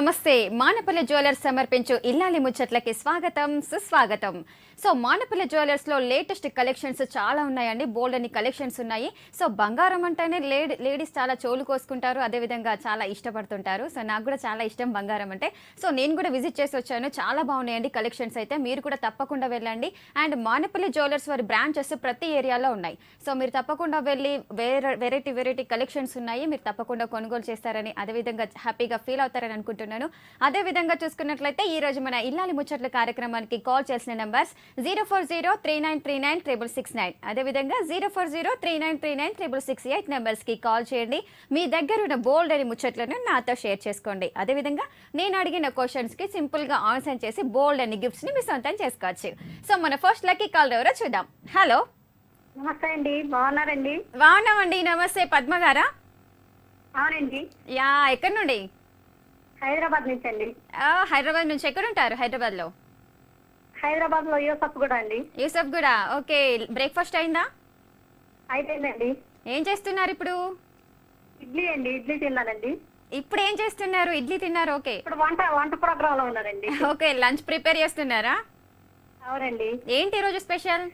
నమస్తే మానపల్లి జ్యువెలర్స్ సమర్పించు ఇల్లాలి ముచ్చట్లకి స్వాగతం సుస్వాగతం సో మానపల్లి జ్యువెలర్స్ లో లేటెస్ట్ కలెక్షన్స్ చాలా ఉన్నాయండి బోల్డ్ అని కలెక్షన్స్ ఉన్నాయి సో బంగారం అంటేనే లేడీ లేడీస్ చాలా చోలు కోసుకుంటారు అదేవిధంగా చాలా ఇష్టపడుతుంటారు సో నాకు కూడా చాలా ఇష్టం బంగారం అంటే సో నేను కూడా విజిట్ చేసి వచ్చాను చాలా బాగున్నాయండి కలెక్షన్స్ అయితే మీరు కూడా తప్పకుండా వెళ్ళండి అండ్ మానపల్లి జ్యువెలర్స్ వారి బ్రాంచెస్ ప్రతి ఏరియాలో ఉన్నాయి సో మీరు తప్పకుండా వెళ్ళి వేరే వెరైటీ వెరైటీ కలెక్షన్స్ ఉన్నాయి మీరు తప్పకుండా కొనుగోలు చేస్తారని అదేవిధంగా హ్యాపీగా ఫీల్ అవుతారని అనుకుంటున్నాను అదేవిధంగా చూసుకున్నట్లయితే ఈ రోజు మన ఇల్లాలి ముచ్చట్ల కార్యక్రమానికి కాల్ చేసిన numbers zero four zero three nine three nine triple six nine అదేవిధంగా zero four zero three nine three nine triple six eight నెంబర్స్కి కాల్ చేయండి మీ దగ్గర ఉన్న బోల్డ్ అని ముచ్చట్లను నాతో షేర్ చేసుకోండి అదేవిధంగా నేను అడిగిన క్వశ్చన్స్కి సింపుల్గా ఆన్సర్ చేసి బోల్డ్ అని గిఫ్ట్స్ని మీ సొంతం చేసుకోవచ్చు సో మన ఫస్ట్ లక్కీ కాల్ ఎవరో చూద్దాం హలో నమస్తే అండి బాగున్నారండి బాగున్నామండి నమస్తే పద్మ గారా అవునండి యా ఎక్కడి నుండి హైదరాబాద్ నుంచి అండి ఆ, హైదరాబాద్ నుంచి ఎక్కడ ఉంటారు హైదరాబాద్లో హైదరాబాద్ లో యూసఫ్ కూడా అండి యూసఫ్ కూడా ఓకే బ్రేక్ఫాస్ట్ అయిందా అయిపోయిందండి ఏం చేస్తున్నారు ఇప్పుడు ఇడ్లీ అండి ఇడ్లీ తిన్నానండి ఇప్పుడు ఏం చేస్తున్నారు ఇడ్లీ తిన్నారు ఓకే ఇప్పుడు వంట వంట ప్రోగ్రామ్ లో ఉన్నారండి ఓకే లంచ్ ప్రిపేర్ చేస్తున్నారా అవునండి ఏంటి ఈరోజు స్పెషల్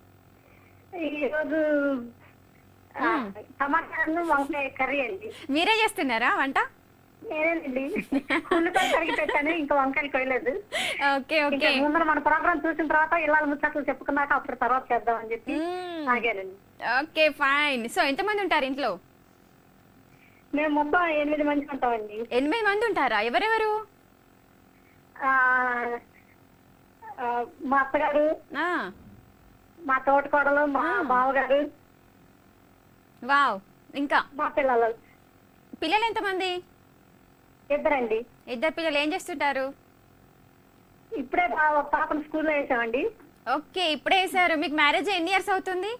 ఈ రోజు ఆ, టమాటాను వంకాయ కర్రీ అండి మీరే చేస్తున్నారా వంట నేనేనండి ఉల్లిపాయ కడిగి పెట్టాను ఇంకా వంకాయలు కొయ్యలేదు ఓకే ఇంకా ఓకే ముందర మన ప్రోగ్రామ్ చూసిన తర్వాత ఇళ్ళ ముచ్చట్లు చెప్పుకున్నాక అప్పుడు తర్వాత చేద్దామని చెప్పి ఆగానండి ఓకే ఫైన్ సో ఎంతమంది ఉంటారు ఇంట్లో మేము మొత్తం ఎనిమిది మంది ఉంటామండి ఎనిమిది మంది ఉంటారా ఎవరెవరు ఆ, ఆ, మా అత్తగారు ఆ, మా తోటకోడలు మా బావగారు వావ్ ఇంకా మా పిల్లలు పిల్లలు ఎంతమంది ఇద్దరండి ఇద్దరు పిల్లలు ఏం చేస్తుంటారు ఇప్పుడే బా- ఒక పాపను స్కూల్లో వేసామండి ఓకే ఇప్పుడే వేసారు మీకు మ్యారేజ్ ఎన్ని ఇయర్స్ అవుతుంది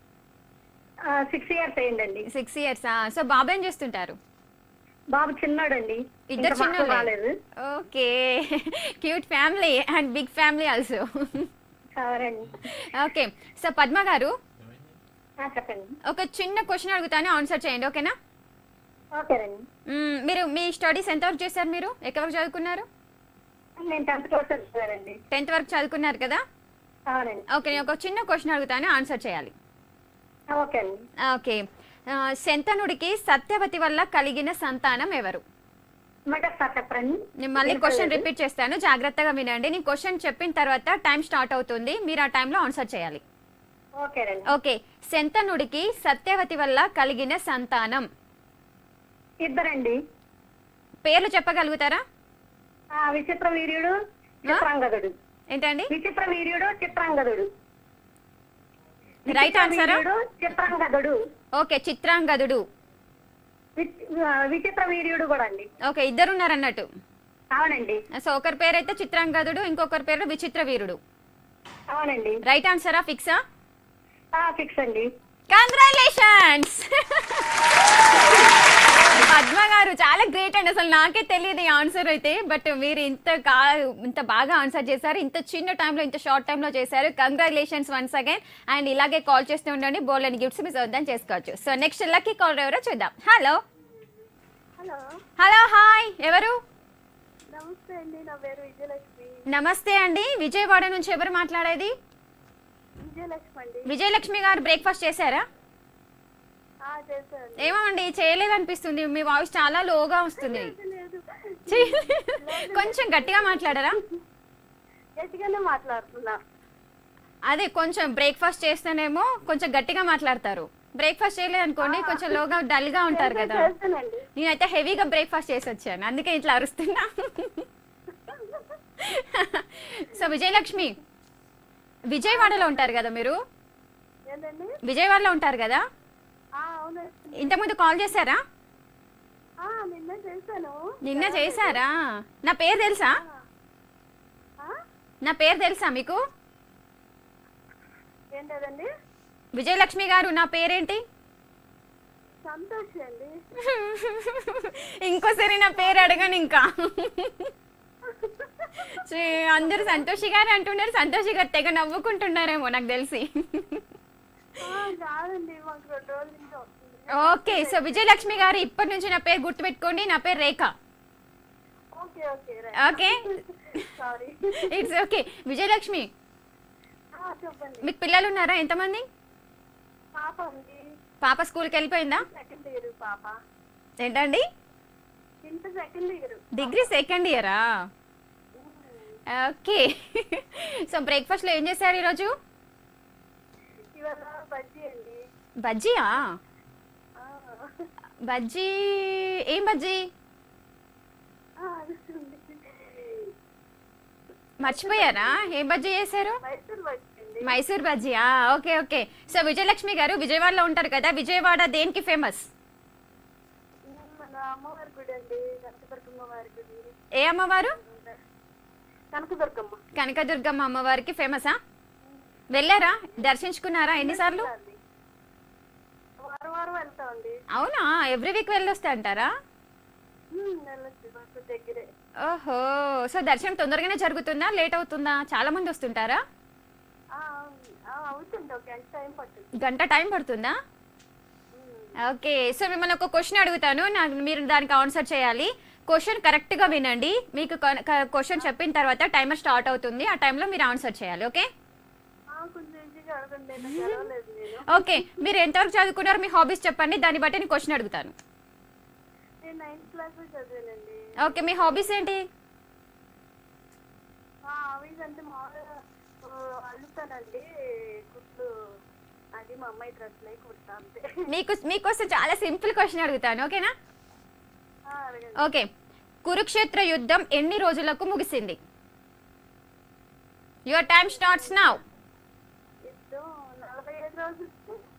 సిక్స్ ఇయర్స్ అయిందండి సిక్స్ ఇయర్స్ సో బాబు ఏం చేస్తుంటారు బాబు చిన్నాడండి ఇద్దరు ఇంకా మాకు చిన్నోళ్ళే? రాలేదు okay cute family and big family also సరేండి ఓకే సో పద్మ గారు ఆ, చెప్పండి ఒక చిన్న క్వశ్చన్ అడుగుతాను ఆన్సర్ చేయండి ఓకేనా ఓకేనండి మ్మ్, మీరు మీ స్టడీస్ ఎంతవరకు చేశారు మీరు ఎక్కడ వరకు చదువుకున్నారు నేను టెన్త్ క్లాస్ చదివానండి టెన్త్ వరకు చదువుకున్నారు కదా అవునండి ఓకే నేను ఒక చిన్న క్వశ్చన్ అడుగుతాను ఆన్సర్ చేయాలి ఆ, ఓకే అండి ఓకే ఆ, శంతనుడికి సత్యవతి వల్ల కలిగిన సంతానం ఎవరు మెగాస్టార్ చెప్పండి నేను మళ్ళీ క్వశ్చన్ రిపీట్ చేస్తాను జాగ్రత్తగా వినండి నేను క్వశ్చన్ చెప్పిన తర్వాత టైం స్టార్ట్ అవుతుంది మీరు ఆ టైంలో ఆన్సర్ చేయాలి ఓకేనండి ఓకే శంతనుడికి సత్యవతి వల్ల కలిగిన సంతానం ఇద్దరండి పేర్లు చెప్పగలుగుతారా ఆ, విచిత్ర వీర్యుడు చిత్రాంగదుడు ఏంటండి విచిత్ర వీర్యుడు చిత్రాంగదుడు రైట్ ఆన్సరా వీర్యుడు చిత్రాంగదుడు ఓకే చిత్రాంగదుడు విచ్- ఆ, విచిత్ర వీర్యుడు కూడా అండి ఓకే ఇద్దరు ఉన్నారు అన్నట్టు అవునండి సో ఒకరి పేరు అయితే చిత్రాంగదుడు ఇంకొకరి పేరు విచిత్ర వీరుడు అవునండి రైట్ ఆన్సరా ఫిక్సా ఫిక్స్ అండి కంగ్రాచులేషన్స్ పద్మ గారు చాలా గ్రేట్ అండి అసలు నాకే తెలియదు ఈ ఆన్సర్ అయితే బట్ మీరు ఇంత కా ఇంత బాగా ఆన్సర్ చేశారు ఇంత చిన్న టైంలో ఇంత షార్ట్ టైంలో చేశారు కంగ్రాచులేషన్స్ వన్స్ అగైన్ అండ్ ఇలాగే కాల్ చేస్తూ ఉండండి బోల్ అని గిఫ్ట్స్ మిస్ అవుద్దని చేసుకోవచ్చు సో నెక్స్ట్ లక్కీ కాల్ ఎవరో చూద్దాం హలో హలో హలో హాయ్ ఎవరు నమస్తే అండి నా పేరు విజయలక్ష్మి నమస్తే అండి విజయవాడ నుంచి ఎవరు మాట్లాడేది విజయలక్ష్మి అండి విజయలక్ష్మి గారు బ్రేక్ఫాస్ట్ చేశారా చేశాను ఏమో అండి చేయలేదనిపిస్తుంది మీ వాయిస్ చాలా లోగా వస్తుంది లేదు చేయలేదు. కొంచెం గట్టిగా మాట్లాడరా గట్టిగానే మాట్లాడుతున్నా అదే కొంచెం బ్రేక్ఫాస్ట్ చేస్తేనేమో కొంచెం గట్టిగా మాట్లాడతారు బ్రేక్ఫాస్ట్ చేయలేదు అనుకోండి కొంచెం లోగా డల్ గా ఉంటారు కదా చేస్తానండి నేనైతే హెవీగా బ్రేక్ఫాస్ట్ చేసి వచ్చాను అందుకే ఇట్లా అరుస్తున్నా సో విజయలక్ష్మి విజయవాడలో ఉంటారు కదా మీరు ఏంటండి విజయవాడలో ఉంటారు కదా అవునండి ఇంతకుముందు కాల్ చేశారా నిన్న చేశాను నిన్న చేశారా నా పేరు తెలుసా నా పేరు తెలుసా మీకు ఏంటండి విజయలక్ష్మి గారు నా పేరేంటి సంతోష్ అండి ఇంకోసారి నా పేరు అడగను ఇంకా ఛీ, అందరూ సంతోషి గారు అంటున్నారు సంతోషి గారు తెగ నవ్వుకుంటున్నారేమో నాకు తెలిసి కాదండి మాకు రెండు రోజుల నుంచి వస్తుంది ఓకే సో విజయలక్ష్మి గారు ఇప్పటి నుంచి నా పేరు గుర్తుపెట్టుకోండి నా పేరు Rekha okay okay okay okay sorry it's okay Vijayalakshmi చెప్పండి మీకు పిల్లలు ఉన్నారా ఎంతమంది పాప ఉంది పాప స్కూల్కి వెళ్ళిపోయిందా సెకండ్ ఇయర్ పాప ఏంటండి ఇంత సెకండ్ ఇయర్ డిగ్రీ సెకండ్ ఇయరా ఓకే సో బ్రేక్ఫాస్ట్లో ఏం చేశారు ఈరోజు ఇవాళ బజ్జీ అండి బజ్జీయా ఆ, బజ్జీ ఏం బజ్జీ ఆ, అదండి. మర్చిపోయారా ఏం బజ్జీ చేశారు మైసూర్ బజ్జీ అండి మైసూర్ బజ్జీయా okay okay so Vijayalakshmi garu విజయవాడలో ఉంటారు కదా విజయవాడ దేనికి ఫేమస్ మన అమ్మవారి గుడి అండి కనకదుర్గమ్మ వారి గుడి ఏ అమ్మవారు కనకదుర్గమ్మ కనకదుర్గమ్మ అమ్మవారికి ఫేమసా వెళ్ళారా దర్శించుకున్నారా ఎన్నిసార్లు అండి. వారం వారం వెళ్తామండి అవునా ఎవ్రీ వీక్ వెళ్ళొస్తే అంటారా ఉమ్, వెళ్ళొచ్చు మాకు దగ్గరే ఓహో సో దర్శనం తొందరగానే జరుగుతుందా లేట్ అవుతుందా చాలా మంది వస్తుంటారా ఆ, ఆ, అవుతుంది ఒక గంట టైం పట్టుద్ది గంట టైం పడుతుందా ఓకే సో మిమ్మల్ని ఒక క్వశ్చన్ అడుగుతాను నాకు మీరు దానికి ఆన్సర్ చేయాలి క్వశ్చన్ కరెక్ట్గా వినండి మీకు క్వశ్చన్ చెప్పిన తర్వాత టైమర్ స్టార్ట్ అవుతుంది ఆ టైంలో మీరు ఆన్సర్ చేయాలి ఓకే ఆ, కొంచెం ఈజీగా అడగండి నాకు చదవలేదు నేను ఓకే మీరు ఎంతవరకు చదువుకున్నారు మీ హాబీస్ చెప్పండి దాన్ని బట్టి నేను క్వశ్చన్ అడుగుతాను నేను నైన్త్ క్లాస్ చదివానండి ఓకే మీ హాబీస్ ఏంటి అవి అంటే మామూలుగా ఆ, అల్లుతానండి కుట్లు అది మా అమ్మాయి డ్రెస్లే కుడతా అంతే మీకు మీకోసం చాలా సింపుల్ క్వశ్చన్ అడుగుతాను ఓకేనా ఆ, అడగండి ఓకే కురుక్షేత్ర యుద్ధం ఎన్ని రోజులకు ముగిసింది యువర్ టైమ్ స్టార్ట్స్ నౌ యుద్ధం నలభై ఐదు రోజులు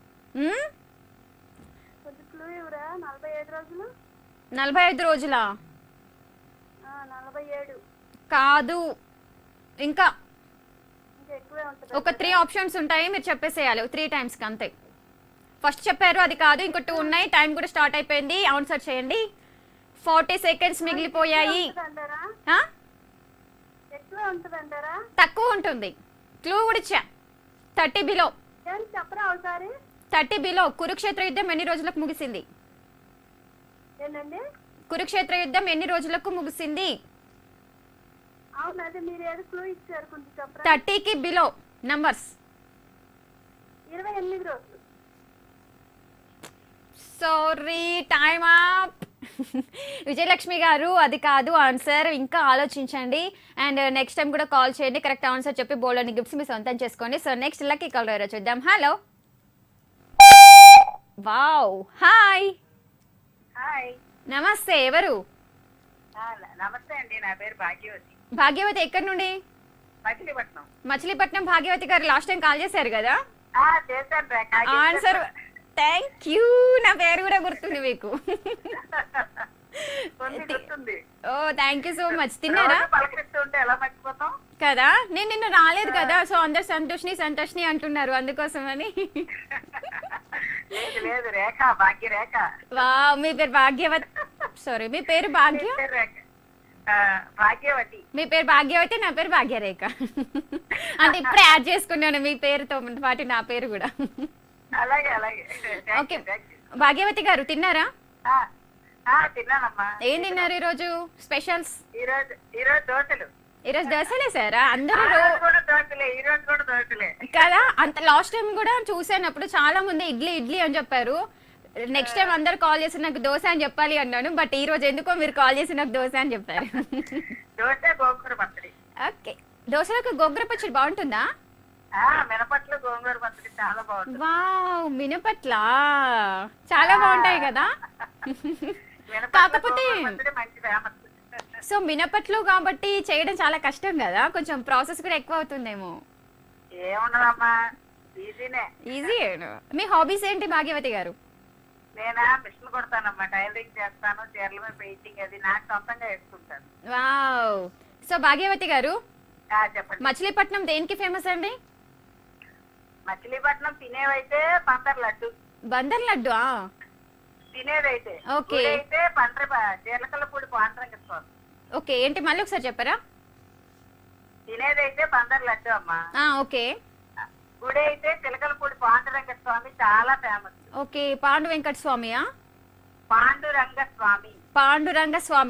కొంచెం క్లూ ఇవ్వరా నలభై ఐదు రోజులు నలభై ఐదు రోజులా ఆ, నలభై ఏడు కాదు ఇంకా ఇంకా ఎక్కువే ఉంటుంది ఒక త్రీ ఆప్షన్స్ ఉంటాయి మీరు చెప్పేసేయాలి త్రీ టైమ్స్కి అంతే ఫస్ట్ చెప్పారు అది కాదు ఇంకో టూ ఉన్నాయి టైం కూడా స్టార్ట్ అయిపోయింది ఆన్సర్ చేయండి ఫార్టీ సెకండ్స్ మిగిలిపోయాయి అంటారా ఆ? ఎక్కువే ఉంటుంది అంటారా తక్కువ ఉంటుంది క్లూ కూడా ఇచ్చా థర్టీ బిలో ఏం చెప్పరా ఒకసారి థర్టీ బిలో కురుక్షేత్ర యుద్ధం ఎన్ని రోజులకు ముగిసింది ఏంటండి కురుక్షేత్ర యుద్ధం ఎన్ని రోజులకు ముగిసింది అవును అదే మీరు ఏదో క్లూ ఇచ్చారు కొంచెం చెప్పరా థర్టీకి బిలో నంబర్స్ ఇరవై ఎనిమిది రోజులు సారీ టైమ్ అప్ విజయలక్ష్మి గారు అది కాదు ఆన్సర్ ఇంకా ఆలోచించండి అండ్ నెక్స్ట్ టైం కూడా కాల్ చేయండి కరెక్ట్ ఆన్సర్ చెప్పి బోల్డ్ గిఫ్ట్స్ మీ సొంతం చేసుకోండి సో నెక్స్ట్ లక్కీ కాల్ ఎవరో చూద్దాం హలో వావ్ హాయ్ హాయ్ నమస్తే ఎవరు నమస్తే అండి నా పేరు భాగ్యవతి భాగ్యవతి ఎక్కడి నుండి మచిలీపట్నం మచిలీపట్నం భాగ్యవతి గారు లాస్ట్ టైం కాల్ చేశారు కదా చేశాను రా ఆన్సర్ థ్యాంక్ యూ నా పేరు కూడా గుర్తుంది మీకు కొన్ని గుర్తుంది ఓ థ్యాంక్ యూ సో మచ్ తిన్నారా రోజు పలకరిస్తూ ఉంటే ఎలా మర్చిపోతాం కదా నేను నిన్న రాలేదు కదా సో అందరు సంతోష్ని సంతోష్ని అంటున్నారు అందుకోసమని లేదు లేదు రేఖ భాగ్య రేఖ వా మీ పేరు భాగ్యవతి సారీ మీ పేరు భాగ్య పేరు రేఖ ఆ, భాగ్యవతి మీ పేరు భాగ్యవతి నా పేరు భాగ్యరేఖ అంటే ఇప్పుడే యాడ్ చేసుకున్నాను మీ పేరుతో పాటు నా పేరు కూడా అలాగే అలాగే Thank okay you, thank you. Bhagyavathi garu తిన్నారా ఆ, ఆ, తిన్నానమ్మా ఏం తిన్నారు ఈరోజు స్పెషల్స్ ఈరోజు ఈరోజు దోశలు ఈరోజు దోశలేసారా అందరూ ఆ రో రోజు కూడా దోశలే ఈ రోజు కూడా దోశలే కదా అంత లాస్ట్ టైం కూడా చూసానప్పుడు చాలా మంది ఇడ్లీ ఇడ్లీ అని చెప్పారు నెక్స్ట్ టైం అందరు కాల్ చేసి నాకు దోశ అని చెప్పాలి అన్నాను బట్ ఈ రోజు ఎందుకో మీరు కాల్ చేసి నాకు దోశ అని చెప్పారు దోశ గోంగూర పచ్చడి ఓకే దోశలకు గొగ్గర పచ్చడి బాగుంటుందా ఆ మినపట్లు గోంగూర పచ్చడి చాలా బాగుంటుంది వావ్ మినపట్ల చాలా బాగుంటాయి కదా మినపట్లు కాకపోతే గోంగూర పచ్చడి మంచి ఫేమస్ సో మినపట్లు కాబట్టి చేయడం చాలా కష్టం కదా కొంచెం ప్రాసెస్ కూడా ఎక్కువ అవుతుందేమో ఏముండదమ్మా ఈజీనే ఈజీ మీ హాబీస్ ఏంటి భాగ్యవతి గారు నేనా మిషన్ కొడతానమ్మా టైలరింగ్ చేస్తాను చీరల మీద పెయింటింగ్ అది నాకు సొంతంగా వేసుకుంటాను వావ్ సో భాగ్యవతి గారు ఆ, చెప్పండి మచిలీపట్నం దేనికి ఫేమస్ అండి మచిలీపట్నం తినేవైతే పందర్ లడ్డు బందర్ లడ్డు ఆ. తినేదైతే ఓకే. గుడి అయితే పండ్ర చీలకల్లపూడి పాండ్రంగ స్వామి ఓకే ఏంటి మళ్ళీ ఒకసారి చెప్పరా తినేదైతే పందర్ లడ్డు అమ్మా ఆ, ఓకే గుడి అయితే చిలకలపూడి పాండురంగ స్వామి చాలా ఫేమస్ ఓకే పాండు వెంకట స్వామియా పాండురంగ స్వామి పాండురంగ స్వామి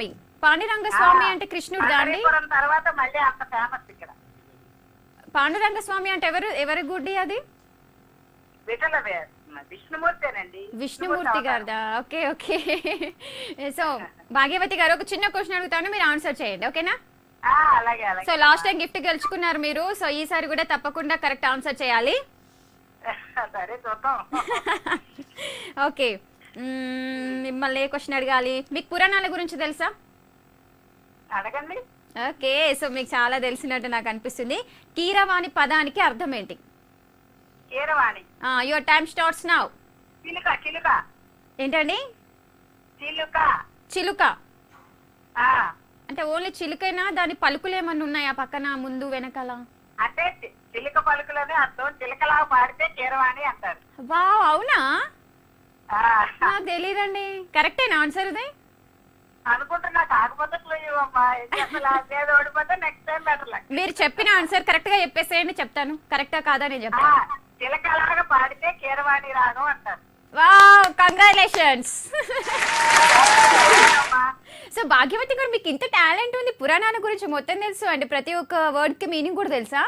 పాండురంగ స్వామి అంటే కృష్ణుడుదా అండి పండరీపురం తర్వాత మళ్ళీ అంత ఫేమస్ ఇక్కడ పాండురంగ స్వామి అంటే ఎవరు ఎవరి గుడి అది విఠల విష్ణుమూర్తేనండి విష్ణుమూర్తి గారిదా okay okay so Bhagyavathi garu ఒక చిన్న క్వశ్చన్ అడుగుతాను మీరు ఆన్సర్ చేయండి ఓకేనా ఆ, అలాగే అలాగే సో లాస్ట్ టైం గిఫ్ట్ గెలుచుకున్నారు మీరు సో ఈసారి కూడా తప్పకుండా కరెక్ట్ ఆన్సర్ చేయాలి సరే చూద్దాం ఓకే మ్మ్, మిమ్మల్ని ఏ క్వశ్చన్ అడగాలి మీకు పురాణాల గురించి తెలుసా అడగండి ఓకే సో మీకు చాలా తెలిసినట్టు నాకు అనిపిస్తుంది కీరవాణి పదానికి అర్థం ఏంటి Keeravani your time starts now చిలుక చిలుక ఏంటండి చిలుక చిలుక ఆ, అంటే ఓన్లీ చిలుకైనా దాని పలుకులు ఏమన్నా ఉన్నాయా పక్కన ముందు వెనకాల అంటే చి- చిలుక పలుకులని అర్థం చిలుకలా పాడితే కీరవాణి అంటారు వా అవునా ఆ, నాకు తెలియదండి కరెక్టేనా ఆన్సర్ ఇది అనుకుంటున్నా కాకపోతే క్లూ ఇవ్వమ్మా ఇది అసలు అదేదో ఓడిపోతే నెక్స్ట్ టైం బెటర్ లక్ మీరు చెప్పిన ఆన్సర్ కరెక్ట్ గా చెప్పేసేయండి చెప్తాను కరెక్టా కాదా నేను ఆ, చెప్తాను చిలకలాగా పాడితే కీరవాణి రాను అంటారు వావ్ కంగ్రాచులేషన్స్ అమ్మా. సో భాగ్యవతి గారు మీకు ఇంత టాలెంట్ ఉంది పురాణాల గురించి మొత్తం తెలుసు అండి ప్రతి ఒక్క వర్డ్ కి మీనింగ్ కూడా తెలుసా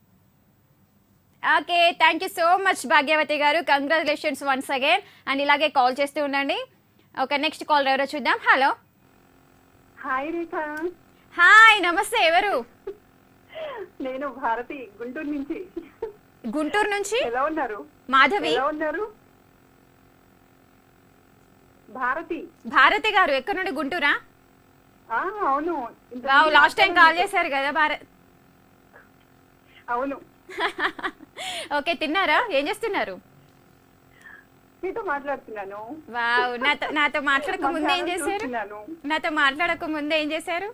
okay thank you so much Bhagyavathi garu congratulations once again and ఇలాగే కాల్ చేస్తూ ఉండండి ఓకే నెక్స్ట్ కాల్ ఎవరో చూద్దాం హలో హాయ్ రేఖ హాయ్ నమస్తే ఎవరు నేను భారతి గుంటూరు నుంచి గుంటూరు నుంచి ఎలా ఉన్నారు మాధవి ఎలా ఉన్నారు భారతి భారతి గారు ఎక్కడి నుండి గుంటూరా ఆ అవును ఇంతకు వావ్ ముందు లాస్ట్ టైం కాల్ మాట్లాడాను. చేశారు కదా భారత్ అవును ఓకే తిన్నారా ఏం చేస్తున్నారు మీతో మాట్లాడుతున్నాను వావ్ నాతో నాతో మాట్లాడక ముందు ఏం చేశారు చూస్తున్నాను. నాతో మాట్లాడక ముందు ఏం చేశారు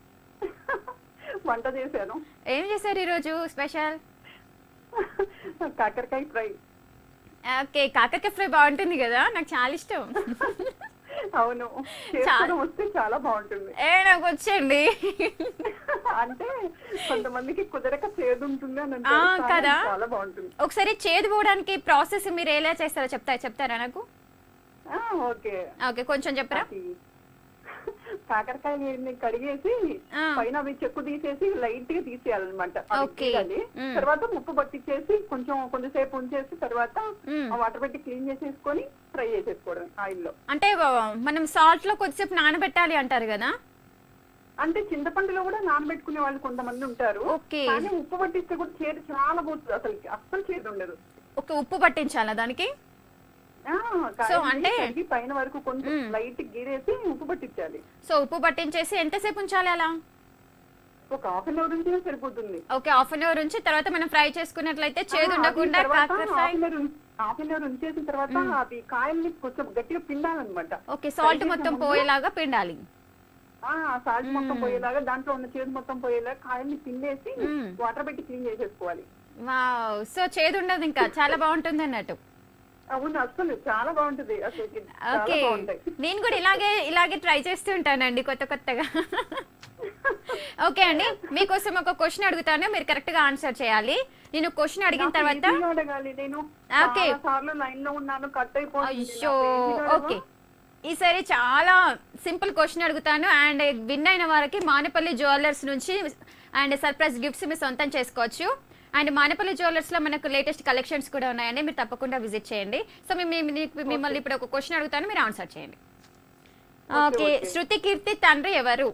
వంట చేశాను ఏం చేశారు ఈరోజు స్పెషల్ కాకరకాయ ఫ్రై ఓకే కాకరకాయ ఫ్రై బాగుంటుంది కదా నాకు చాలా ఇష్టం అవును చేసుకోవడం వస్తే చాలా బాగుంటుంది ఏ నాకు వచ్చండి అంటే కొంతమందికి కుదరక చేదు ఉంటుంది అని ఆ, అంటారు కానీ కదా? చాలా బాగుంటుంది ఒకసారి చేదు పోవడానికి ప్రాసెస్ మీరు ఎలా చేస్తారో చెప్తా చెప్తారా నాకు ఆ, ఓకే ఓకే కొంచెం చెప్పరా అది కాకరకాయని కడిగేసి ఆ. పైన అవి చెక్కు తీసేసి లైట్ గా తీసేయాలన్నమాట అవి ఓకే. తీయాలి. మ్. తర్వాత ముప్పు పట్టించేసి కొంచెం కొంచెంసేపు ఉంచేసి తర్వాత మ్. ఆ వాటర్ పెట్టి క్లీన్ చేసేసుకొని ఫ్రై చేసేసుకోవడం ఆయిల్ లో అంటే ఆ, మనం సాల్ట్ లో కొద్దిసేపు నానబెట్టాలి అంటారు కదా అంటే చింతపండులో కూడా నానబెట్టుకునే వాళ్ళు కొంతమంది ఉంటారు ఓకే. కానీ ఉప్పు పట్టిస్తే కూడా చేదు చాలా పోతుంది అసలు అస్సలు చేదు ఉండదు ఒక ఉప్పు పట్టించాలా దానికి ఆ, కాయని సో అంటే- కడిగి పైన వరకు కొంచెం మ్. లైట్ గీరేసి ఉప్పు పట్టించాలి సో ఉప్పు పట్టించేసి ఎంతసేపు ఉంచాలి అలా ఒక హాఫ్ అన్ అవర్ ఉంచినా సరిపోతుంది ఓకే హాఫ్ అన్ అవర్ ఉంచి తర్వాత మనం ఫ్రై చేసుకున్నట్లయితే చేదు ఉండకుండా కాకరకాయ హాఫ్ అన్ అవర్ ఉంచేసిన తర్వాత అది కాయల్ని కొంచెం గట్టిగా పిండాలన్నమాట ఓకే సాల్ట్ మొత్తం పోయేలాగా పిండాలి ఆ సాల్ట్ మొత్తం పోయేలాగా దాంట్లో ఉన్న చేదు మొత్తం పోయేలాగా కాయల్ని పిండేసి మ్మ్. వాటర్ పెట్టి క్లీన్ చేసేసుకోవాలి వావ్ సో చేదు ఉండదు ఇంకా చాలా బాగుంటుంది అన్నట్టు అవును అసలు చాలా బాగుంటుంది అసలు చాలా ఓకే బాగుంటాయి నేను కూడా ఇలాగే ఇలాగే ట్రై చేస్తూ ఉంటానండి కొత్త కొత్తగా ఓకే అండి మీకోసం ఒక క్వశ్చన్ అడుగుతాను మీరు కరెక్ట్ గా ఆన్సర్ చేయాలి నేను క్వశ్చన్ అడిగిన నాకు తర్వాత easy గా అడగాలి నేను ఓకే. చాలా సార్లు లైన్ లో ఉన్నాను కట్ అయిపోతుంది అయ్యో నాకు easy గా ఓకే అడగవా? ఈసారి చాలా సింపుల్ క్వశ్చన్ అడుగుతాను అండ్ విన్ అయిన వారికి మానేపల్లి జ్యువెలర్స్ నుంచి అండ్ సర్ప్రైజ్ గిఫ్ట్స్ మీరు సొంతం చేసుకోవచ్చు అండ్ మానేపల్లి జ్యువెలర్స్ లో మనకు లేటెస్ట్ కలెక్షన్స్ కూడా ఉన్నాయండి మీరు తప్పకుండా విజిట్ చేయండి సో మేము మీ- మిమ్మల్ని ఇప్పుడు ఒక క్వశ్చన్ అడుగుతాను మీరు ఆన్సర్ చేయండి ఓకే okay. శృతి కీర్తి తండ్రి ఎవరు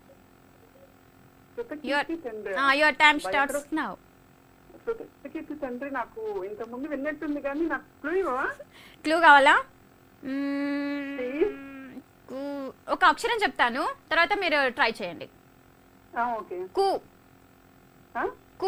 యువర్ శృతకీర్తి తండ్రి your time By starts address- now Shrutakirti తండ్రి నాకు ఇంత ముందు విన్నట్టుంది కానీ నాకు clue ఇవ్వవా? క్లూ కావాలా మ్మ్, Please. కు- ఒక అక్షరం చెప్తాను తర్వాత మీరు ట్రై చేయండి ఆ, ఓకే కు ఆ? కు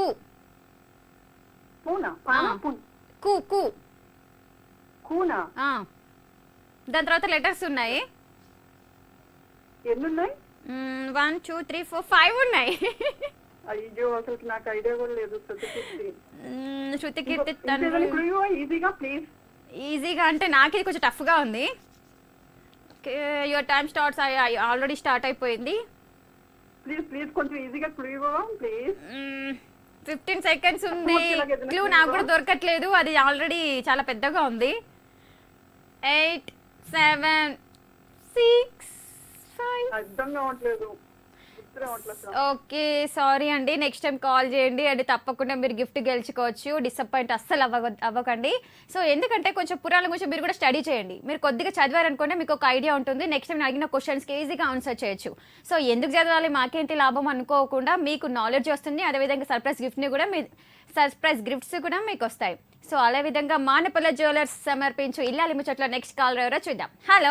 పూనా పానా ఆ. పూన్ కు కు కూనా ఆ. దాని తర్వాత లెటర్స్ ఉన్నాయి ఎన్నున్నాయి one two three four five ఉన్నాయి అయ్యో అసలు నాకు ఐడియా కూడా లేదు శృతకీర్తి మ్మ్, శృతి కీర్తి తండ్రి ఇంకేదైనా clue ఇవ్వవా? ఈజీగా ప్లీజ్ ఈజీగా అంటే నాకు ఇది కొంచెం టఫ్గా ఉంది your time starts already start అయిపోయింది ప్లీజ్ ప్లీజ్ కొంచెం ఈజీగా క్లూ ఇవ్వవా ప్లీజ్ ఫిఫ్టీన్ సెకండ్స్ ఉంది పూర్తిగా ఏదైనా క్లూ clue నాకు కూడా ఇవ్వవా? దొరకట్లేదు అది ఆల్రెడీ చాలా పెద్దగా ఉంది ఎయిట్ సెవెన్ సిక్స్ ఫైవ్ అర్థం కావట్లేదు గుర్తు రావట్లేదు సార్ ఓకే సారీ అండి నెక్స్ట్ టైం కాల్ చేయండి అండ్ తప్పకుండా మీరు గిఫ్ట్ గెలుచుకోవచ్చు డిసప్పాయింట్ అస్సలు అవ్వ అవ్వకండి సో ఎందుకంటే కొంచెం పురాణం గురించి మీరు కూడా స్టడీ చేయండి మీరు కొద్దిగా చదివారనుకోండి మీకు ఒక ఐడియా ఉంటుంది నెక్స్ట్ టైం అడిగిన క్వశ్చన్స్కి ఈజీగా ఆన్సర్ చేయొచ్చు సో ఎందుకు చదవాలి మాకేంటి లాభం అనుకోకుండా మీకు నాలెడ్జ్ వస్తుంది అదేవిధంగా సర్ప్రైజ్ గిఫ్ట్ని కూడా మీ సర్ప్రైజ్ గిఫ్ట్స్ కూడా మీకు వస్తాయి సో అదే విధంగా మానపల్ల జ్యువెలర్స్ సమర్పించు ఇల్లాలి ముచ్చట్లో నెక్స్ట్ కాల్ ఎవరో చూద్దాం హలో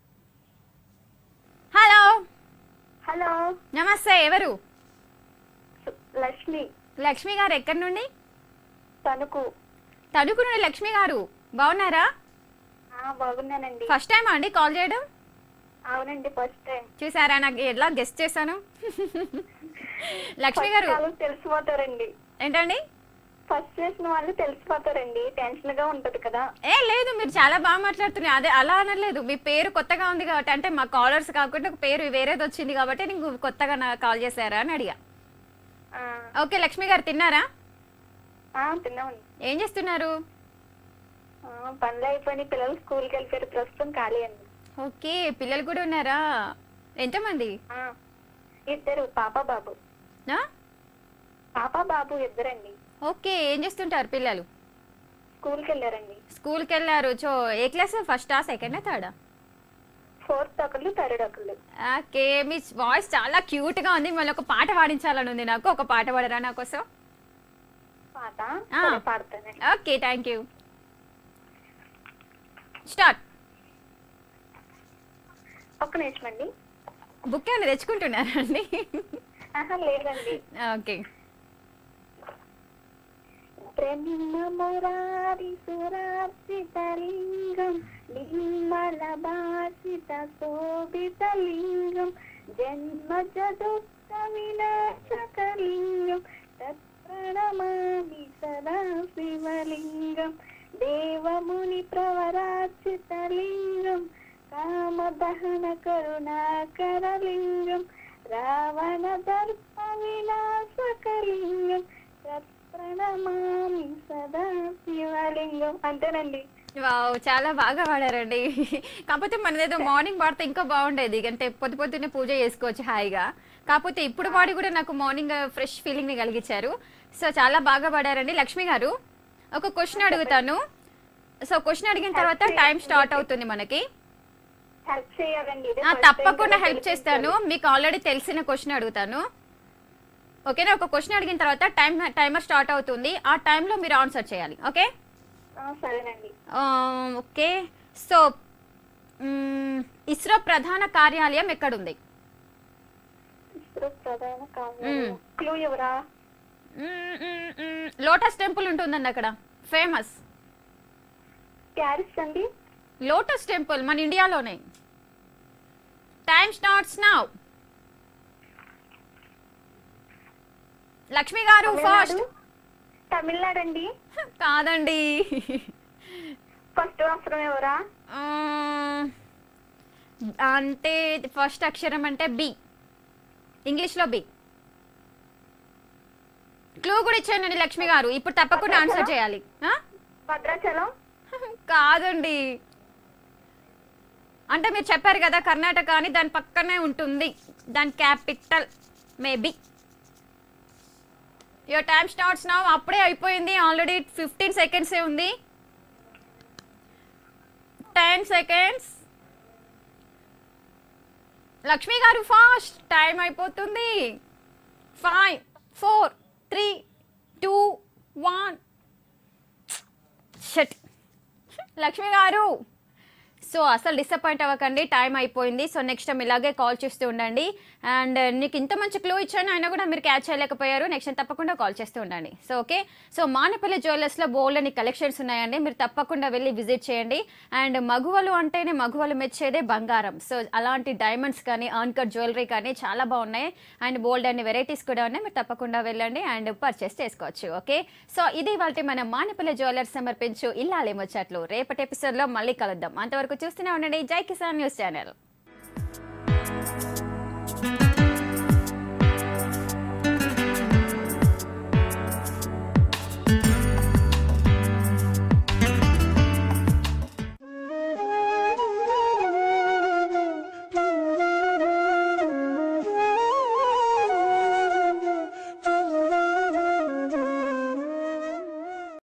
హలో హలో నమస్తే ఎవరు లక్ష్మి లక్ష్మి గారు ఎక్కడి నుండి తణుకు తణుకు నుండి లక్ష్మి గారు బాగున్నారా ఆ, బాగున్నానండి ఫస్ట్ టైం అండి కాల్ చేయడం అవునండి ఫస్ట్ టైం చూసారా నాకు ఎలా గెస్ట్ చేశాను లక్ష్మి గారు వాళ్ళు తెలిసిపోతారండి ఏంటండి ఫస్ట్ చేసిన వాళ్ళు తెలిసిపోతారండి టెన్షన్ గా ఉంటది కదా ఏ లేదు మీరు చాలా బాగా మాట్లాడుతున్నారు అదే అలా అనలేదు మీ పేరు కొత్తగా ఉంది కాబట్టి అంటే మా కాలర్స్ కాకుండా ఒక పేరు వేరేది వచ్చింది కాబట్టి నీకు కొత్తగా నా కాల్ చేశారా అని అడిగా ఆ, ఓకే లక్ష్మి గారు తిన్నారా ఆ, తిన్నామండి ఏం చేస్తున్నారు ఆ, పనులు అయిపోయి పిల్లలు స్కూల్కి వెళ్ళిపోయారు ప్రస్తుతం ఖాళీ అండి ఓకే పిల్లలు కూడా ఉన్నారా ఎంతమంది ఆ, ఇద్దరు పాప బాబు ఆ? పాప బాబు ఇద్దరండి ఓకే ఏం చేస్తుంటారు పిల్లలు స్కూల్కి వెళ్ళారండి స్కూల్కి వెళ్ళారు సో ఏ క్లాస్ ఫస్టా సెకండా థర్డా ఫోర్త్ ఒకళ్ళు థర్డ్ ఒకళ్ళు ఓకే మీ వాయిస్ చాలా క్యూట్గా ఉంది మళ్ళీ ఒక పాట పాడించాలని ఉంది నాకు ఒక పాట పాడరా నా కోసం పాట ఆ. సరే, పాడతానండి ఓకే థ్యాంక్ యూ స్టార్ట్ ఒక్క నిమిషం అండి బుక్ ఏమైనా తెచ్చుకుంటున్నారండి ఆహా లేదండి ఓకే ప్రేమమురారి సురార్చితలింగం నిర్మల భాషిత శోభితలింగం జన్మజదుఃఖ వినాశకలింగం తత్ప్రణమామి సదా శివలింగం దేవముని ప్రవరార్చితలింగం కామదహన కరుణాకరలింగం రావణ దర్ప వినాశకలింగం ప్రణమామి సదా శివలింగం అంతేనండి వావ్ చాలా బాగా పాడారండి కాకపోతే మనదేదో మార్నింగ్ పాడితే ఇంకా బాగుండేది అంటే పొద్దు పొద్దున్నే పూజ చేసుకోవచ్చు హాయిగా కాకపోతే ఇప్పుడు పాడి కూడా నాకు మార్నింగ్ ఫ్రెష్ ఫీలింగ్ ని కలిగించారు సో చాలా బాగా పాడారండి లక్ష్మి గారు ఒక క్వశ్చన్ అడుగుతాను సో క్వశ్చన్ అడిగిన తర్వాత టైం స్టార్ట్ అవుతుంది మనకి హెల్ప్ చేయాలండి ఇదే ఆ, first time తప్పకుండా కదా హెల్ప్ చేస్తాను మీకు ఆల్రెడీ తెలిసిన క్వశ్చన్ అడుగుతాను ఓకేనా ఒక క్వశ్చన్ అడిగిన తర్వాత టైం టైమర్ స్టార్ట్ అవుతుంది ఆ టైంలో మీరు ఆన్సర్ చేయాలి ఓకే ఆ, సరేనండి ఆ, ఓకే సో మ్, ఇస్రో ప్రధాన కార్యాలయం ఎక్కడుంది ఇస్రో ప్రధాన కార్యాలయం క్లూ ఎవరా మ్, మ్, మ్, లోటస్ టెంపుల్ ఉంటుందండి అక్కడ ఫేమస్ ప్యారిస్ అండి లోటస్ టెంపుల్ మన ఇండియాలోనే time starts now Lakshmi garu fast Tamil Nadu Tamil Nadu అండి కాదండి ఫస్ట్ అవసరం ఎవరా ఆ, అంటే ఫస్ట్ అక్షరం అంటే బి ఇంగ్లీష్లో బి క్లూ కూడా ఇచ్చానండి లక్ష్మి గారు ఇప్పుడు తప్పకుండా ఆన్సర్ చేయాలి ఆ? భద్రాచలం కాదండి అంటే మీరు చెప్పారు కదా కర్ణాటక అని దాని పక్కనే ఉంటుంది దాని capital maybe your time starts నా అప్పుడే అయిపోయింది ఆల్రెడీ ఫిఫ్టీన్ సెకండ్సే ఉంది ten seconds Lakshmi garu fast time అయిపోతుంది five four three two one shut Lakshmi garu so అసలు డిసప్పాయింట్ అవ్వకండి టైం అయిపోయింది సో నెక్స్ట్ టైం ఇలాగే కాల్ చేస్తూ ఉండండి అండ్ నీకు ఇంత మంచి క్లూ ఇచ్చాను అయినా కూడా మీరు క్యాచ్ చేయలేకపోయారు నెక్స్ట్ టైం తప్పకుండా కాల్ చేస్తూ ఉండండి సో ఓకే సో మానపల్లి జ్యువెలర్స్లో బోల్డ్ అని కలెక్షన్స్ ఉన్నాయండి మీరు తప్పకుండా వెళ్ళి విజిట్ చేయండి అండ్ మగువలు అంటేనే మగువలు మెచ్చేదే బంగారం సో అలాంటి డైమండ్స్ కానీ ఆన్కట్ జ్యువెలరీ కానీ చాలా బాగున్నాయి అండ్ బోల్డ్ అన్ని వెరైటీస్ కూడా ఉన్నాయి మీరు తప్పకుండా వెళ్ళండి అండ్ పర్చేస్ చేసుకోవచ్చు ఓకే సో ఇది వాళ్ళకి మన మానపల్లి జ్యువెలర్స్ సమర్పించు ఇల్లాలి ముచ్చట్లు రేపటి ఎపిసోడ్లో మళ్ళీ కలుద్దాం అంతవరకు చూస్తూనే ఉండండి జై కిసాన్ న్యూస్ ఛానల్